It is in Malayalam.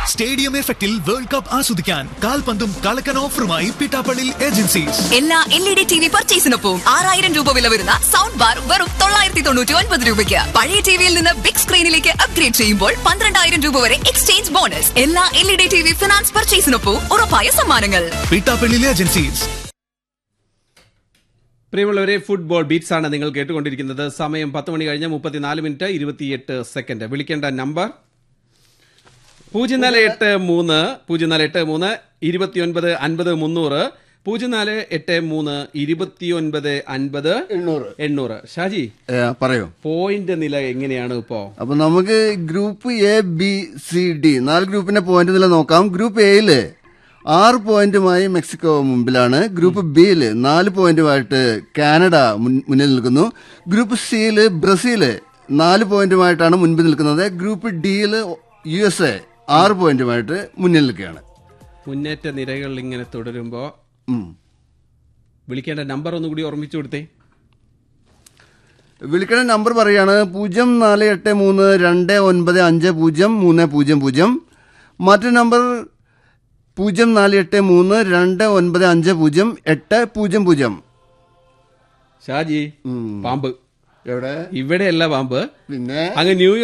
സ്റ്റേഡിയം എഫക്റ്റിൽ വേൾഡ് കപ്പ് ആസ്വദിക്കാൻ കാൽപന്തും കളക്കൻ ഓഫറുമായി പിട്ടാപ്പള്ളിൽ ഏജൻസീസ് എല്ലാ L E D T V പർച്ചേസിനൊപ്പം ആറായിരം രൂപ വില വരുന്ന സൗണ്ട് ബാർ വെറും തൊള്ളായിരത്തി തൊണ്ണൂറ്റി ഒൻപത് രൂപയ്ക്ക് പഴയ ടിവിയിൽ നിന്ന് ബിഗ് സ്ക്രീനിലേക്ക് അപ്ഗ്രേഡ് ചെയ്യുമ്പോൾ പന്ത്രണ്ടായിരം രൂപ വരെ എക്സ്ചേഞ്ച് ബോണസ് എല്ലാ L E D T V finance പർച്ചേസിനൊപ്പം ഉറപ്പായ സമ്മാനങ്ങൾ പിട്ടാപ്പള്ളിൽ ഏജൻസീസ് പ്രിയമുള്ളവരെ ഫുട്ബോൾ ബീറ്റ്സ് ആണ് നിങ്ങൾ കേട്ടുകൊണ്ടിരിക്കുന്നത് സമയം പത്ത് മണി കഴിഞ്ഞ് മുപ്പത്തിനാല് മിനിറ്റ് ഇരുപത്തിയെട്ട് സെക്കൻഡ് വിളിക്കേണ്ട നമ്പർ പൂജ്യം നാല് എട്ട് മൂന്ന് പൂജ്യം നാല് എട്ട് മൂന്ന് ഇരുപത്തിയൊൻപത് അൻപത് മുന്നൂറ് പൂജ്യം നാല് എട്ട് മൂന്ന് ഇരുപത്തിയൊൻപത് അൻപത് എണ്ണൂറ് എണ്ണൂറ് ഷാജി ഏ, പറയൂ പോയിന്റ് നില എങ്ങനെയാണ് ഇപ്പോ അപ്പൊ നമുക്ക് group A B C D നാല് ഗ്രൂപ്പിന്റെ പോയിന്റ് നില നോക്കാം ഗ്രൂപ്പ് എയില് ആറ് പോയിന്റുമായി മെക്സിക്കോ മുമ്പിലാണ് ഗ്രൂപ്പ് ബിയില് നാല് പോയിന്റുമായിട്ട് കാനഡ മുൻ- മുന്നിൽ നിൽക്കുന്നു ഗ്രൂപ്പ് സിയില് ബ്രസീല് നാല് പോയിന്റുമായിട്ടാണ് മുൻപിൽ നിൽക്കുന്നത് ഗ്രൂപ്പ് ഡിയില് യു എസ് എ ആറ് പോയിന്റുമായിട്ട് മുന്നിൽ നിൽക്കുകയാണ് മുന്നേറ്റ നിരകൾ ഇങ്ങനെ തുടരുമ്പോ ഉം. വിളിക്കേണ്ട നമ്പർ ഒന്നുകൂടി ഓർമ്മിച്ചു കൊടുത്തേ വിളിക്കണ നമ്പർ പറയാണ് പൂജ്യം നാല് എട്ട് മൂന്ന് രണ്ട് ഒൻപത് അഞ്ച് പൂജ്യം മൂന്ന് പൂജ്യം പൂജ്യം മറ്റു നമ്പർ പൂജ്യം നാല് എട്ട് മൂന്ന് രണ്ട് ഒൻപത് അഞ്ച് പൂജ്യം എട്ട് പൂജ്യം പൂജ്യം ഷാജി പാമ്പ് എവിടെ ഇവിടെയല്ല പാമ്പ് പിന്നെ അങ്ങ് ന്യൂയോർക്ക്